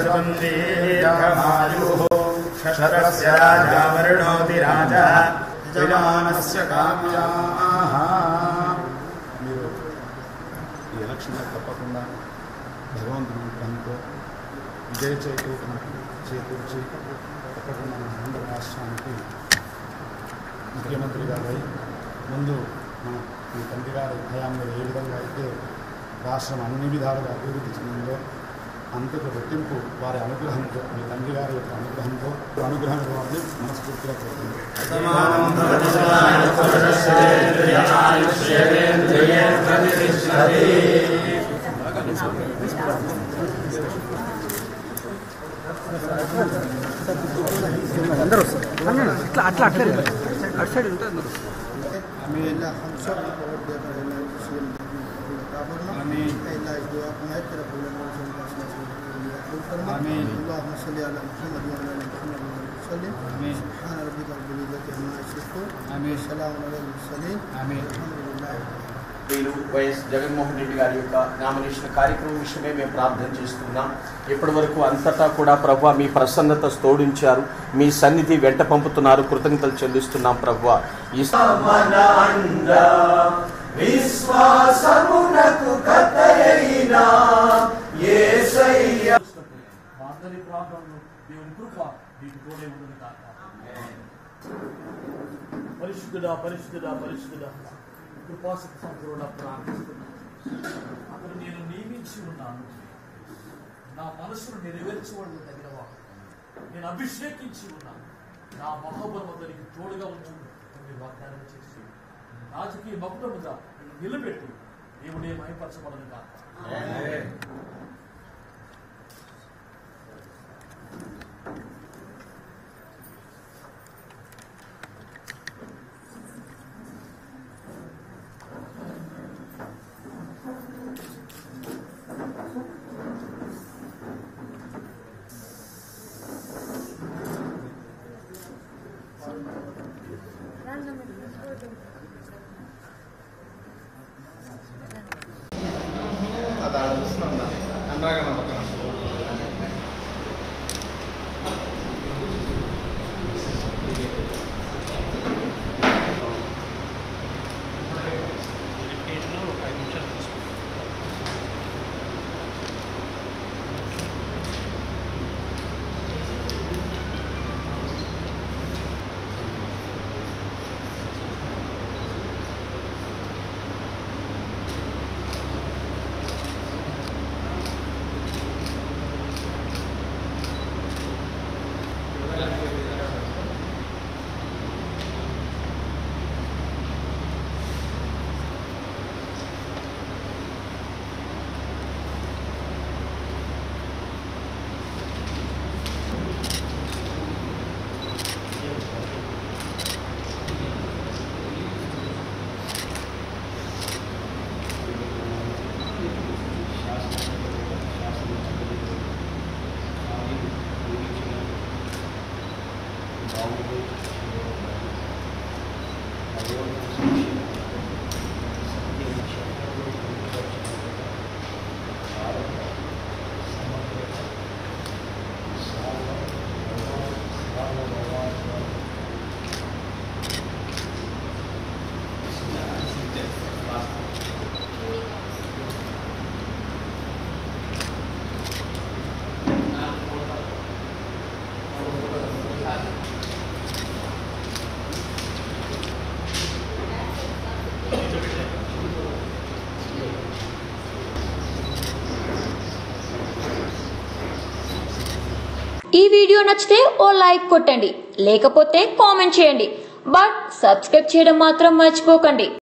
सुतम् दीर्घमायुः क्षत्रस्य राजा वर्णोति राजः यजमानस्य काम्याः మీరు ఈ ఎలక్షన్లో తప్పకుండా భగవంతుని అనుగ్రహంతో విజయ చేకూర్చి చేకూర్చి తప్పకుండా మన ఆంధ్ర రాష్ట్రానికి ముఖ్యమంత్రి గారై ముందు మన మీ తండ్రి గారి హయాంలో ఏ విధంగా అయితే రాష్ట్రం అన్ని విధాలుగా అభివృద్ధి చెందిందో అంతకు రెట్టింపు వారి అనుగ్రహంతో మీ తండ్రి గారి యొక్క అనుగ్రహంతో అనుగ్రహం ఇవ్వాలని మనస్ఫూర్తిగా కోరుకుంటున్నాను అందరూ వస్తారు అన్న, ఇట్లా అట్లా అట్లే అటు సైడ్ ఉంటే అందరూ إلا خمسة وردك إلا المسلم آمين. إلا الدعاء ما يترك لنا وسلم آمين. اللهم صل على محمد وعلى آل محمد وسلم آمين. سبحان ربك رب العزة عما يصفون آمين. وسلام على المرسلين آمين. الحمد لله వీరు వైఎస్ జగన్మోహన్ రెడ్డి గారి యొక్క నామినేషన్ కార్యక్రమం విషయమే మేము ప్రార్థన చేస్తున్నాం ఇప్పటి వరకు అంతటా కూడా ప్రభు మీ ప్రసన్నత స్తోడించారు మీ సన్నిధి వెంట పంపుతున్నారు కృతజ్ఞతలు చెల్లిస్తున్నాం ప్రభు విశ్వాసమునకు అందరి ప్రాంతంలో దేవుని కృప మీకు తోడే ఉండదు కాక పరిశుద్ధుడా పరిశుద్ధుడా పరిశుద్ధుడా కృపాసక సంపూర్ణ ప్రార్థిస్తున్నాను అతను నేను నియమించి ఉన్నాను నా మనసును నెరవేర్చబడి తగినవాడు నేను అభిషేకించి ఉన్నాను నా మహోబలం అతనికి తోడుగా ఉన్నాను మీరు వాగ్దానం చేసి రాజకీయ మకుటముగా నిలబెట్టి దేవుడే మహిపరచబడను కాక ఈ వీడియో నచ్చితే ఓ లైక్ కొట్టండి లేకపోతే కామెంట్ చేయండి బట్ సబ్స్క్రైబ్ చేయడం మాత్రం మర్చిపోకండి